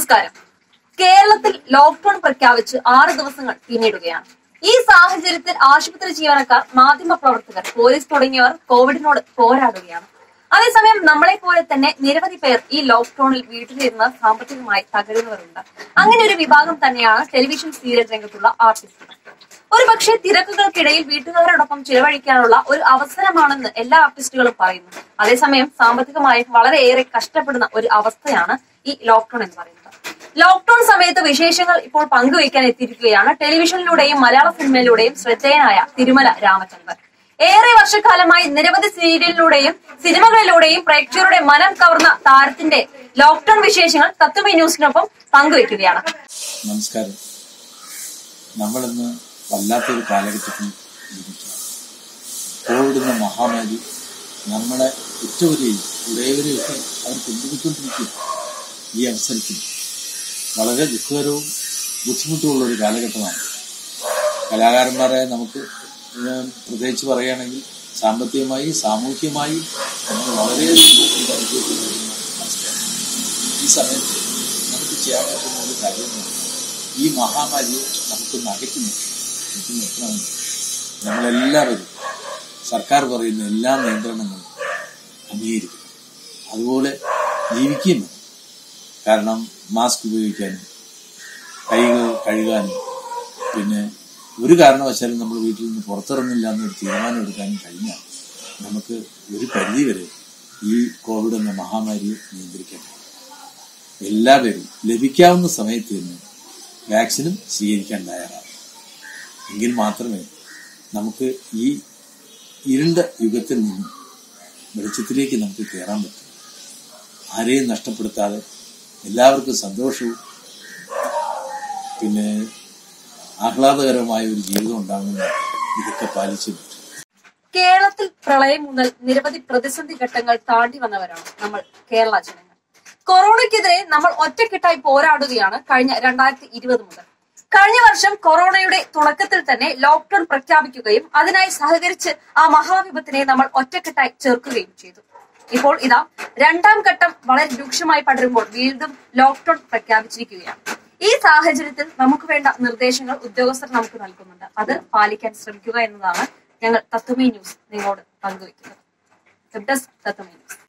നമസ്കാരം കേരളത്തിൽ ലോക്ക്ഡൌൺ പ്രഖ്യാപിച്ച് ആറ് ദിവസങ്ങൾ പിന്നിടുകയാണ് ഈ സാഹചര്യത്തിൽ ആശുപത്രി ജീവനക്കാർ മാധ്യമ പ്രവർത്തകർ പോലീസ് തുടങ്ങിയവർ കോവിഡിനോട് പോരാടുകയാണ് അതേസമയം നമ്മളെ പോലെ തന്നെ നിരവധി പേർ ഈ ലോക്ക്ഡൌണിൽ വീട്ടിലിരുന്ന് സാമ്പത്തികമായി തകരുന്നവരുണ്ട് അങ്ങനെ ഒരു വിഭാഗം തന്നെയാണ് ടെലിവിഷൻ സീരിയൽ രംഗത്തുള്ള ആർട്ടിസ്റ്റുകൾ ഒരു പക്ഷേ തിരക്കുകൾക്കിടയിൽ വീട്ടുകാരോടൊപ്പം ചിലവഴിക്കാനുള്ള ഒരു അവസരമാണെന്ന് എല്ലാ ആർട്ടിസ്റ്റുകളും പറയുന്നു അതേസമയം സാമ്പത്തികമായി വളരെയേറെ കഷ്ടപ്പെടുന്ന ഒരു അവസ്ഥയാണ് ഈ ലോക്ക്ഡൌൺ എന്ന് പറയുന്നത് ലോക്ക്ഡൌൺ സമയത്ത് വിശേഷങ്ങൾ ഇപ്പോൾ പങ്കുവയ്ക്കാൻ എത്തിയിരിക്കുകയാണ് ടെലിവിഷനിലൂടെയും മലയാള സിനിമയിലൂടെയും ശ്രദ്ധേയനായ തിരുമല രാമചന്ദ്രൻ ഏറെ വർഷക്കാലമായി നിരവധി സീരിയലിലൂടെയും സിനിമകളിലൂടെയും പ്രേക്ഷകരുടെ മനം കവർന്ന താരത്തിന്റെ ലോക്ക്ഡൌൺ വിശേഷങ്ങൾ തത്വമി ന്യൂസിനൊപ്പം പങ്കുവയ്ക്കുകയാണ് നമസ്കാരം നമ്മളിന്ന് വല്ലാത്തൊരു കാലഘട്ടത്തിൽ ജീവിക്കുകയാണ് കോവിഡ് എന്ന മഹാമാരി നമ്മളെ ഉറ്റവരെയും ഉടയവരെയും ഒക്കെ അവർ കൊണ്ടുപോയിക്കൊണ്ടിരിക്കുക ഈ അവസരത്തിൽ വളരെ ദുഃഖകരവും ബുദ്ധിമുട്ടുമുള്ള ഒരു കാലഘട്ടമാണ് കലാകാരന്മാരായ നമുക്ക് ഏഹ്, പ്രത്യേകിച്ച് പറയുകയാണെങ്കിൽ സാമ്പത്തികമായി സാമൂഹ്യമായി നമ്മൾ വളരെയധികം ബുദ്ധിമുട്ട് അനുഭവിക്കുന്ന അവസ്ഥയാണ് ഈ സമയത്ത് നമുക്ക് ചെയ്യാൻ പറ്റുന്ന ഒരു കാര്യമാണ് ഈ മഹാമാരിയെ നമുക്കൊന്ന് അകറ്റി നിർത്തണം അകറ്റി നിർത്തണമെങ്കിൽ നമ്മളെല്ലാവരും സർക്കാർ പറയുന്ന എല്ലാ നിയന്ത്രണങ്ങളും അംഗീകരിക്കണം അതുപോലെ ജീവിക്കുകയും വേണം കാരണം മാസ്ക് ഉപയോഗിക്കാനും കൈകൾ കഴുകാനും പിന്നെ ഒരു കാരണവശാലും നമ്മൾ വീട്ടിൽ നിന്ന് പുറത്തിറങ്ങില്ല എന്നൊരു തീരുമാനം എടുക്കാനും കഴിഞ്ഞാൽ നമുക്ക് ഒരു പരിധി വരെ ഈ കോവിഡ് എന്ന മഹാമാരിയെ നിയന്ത്രിക്കാൻ കഴിയും എല്ലാവരും ലഭിക്കാവുന്ന സമയത്ത് തന്നെ വാക്സിനും സ്വീകരിക്കാൻ തയ്യാറാണ് എങ്കിൽ മാത്രമേ നമുക്ക് ഈ ഇരുണ്ട യുഗത്തിൽ നിന്നും വെളിച്ചത്തിലേക്ക് നമുക്ക് കയറാൻ പറ്റൂ ആരെയും നഷ്ടപ്പെടുത്താതെ എല്ലാവർക്കും സന്തോഷവും പിന്നെ ആഹ്ലാദകരമായ ഒരു ജീവിതം ഉണ്ടാകുമെന്ന് ഇതൊക്കെ പാലിച്ചു പറ്റും കേരളത്തിൽ പ്രളയം മുതൽ നിരവധി പ്രതിസന്ധി ഘട്ടങ്ങൾ താണ്ടി വന്നവരാണ് നമ്മൾ കേരള ജനങ്ങൾ കൊറോണയ്ക്കെതിരെ നമ്മൾ ഒറ്റക്കെട്ടായി പോരാടുകയാണ് കഴിഞ്ഞ രണ്ടായിരത്തി ഇരുപത് മുതൽ കഴിഞ്ഞ വർഷം കൊറോണയുടെ തുടക്കത്തിൽ തന്നെ ലോക്ക്ഡൌൺ പ്രഖ്യാപിക്കുകയും അതിനായി സഹകരിച്ച് ആ മഹാവിപത്തിനെ നമ്മൾ ഒറ്റക്കെട്ടായി ചേർക്കുകയും ചെയ്തു ഇപ്പോൾ ഇതാ രണ്ടാം ഘട്ടം വളരെ രൂക്ഷമായി പടരുമ്പോൾ വീണ്ടും ലോക്ക്ഡൌൺ പ്രഖ്യാപിച്ചിരിക്കുകയാണ് ഈ സാഹചര്യത്തിൽ നമുക്ക് വേണ്ട നിർദ്ദേശങ്ങൾ ഉദ്യോഗസ്ഥർ നമുക്ക് നൽകുന്നുണ്ട് അത് പാലിക്കാൻ ശ്രമിക്കുക എന്നതാണ് ഞങ്ങൾ തത്വമേ ന്യൂസ് നിങ്ങളോട് പങ്കുവെക്കുന്നത് വെബ് ഡെസ്ക് തത്വമേ ന്യൂസ്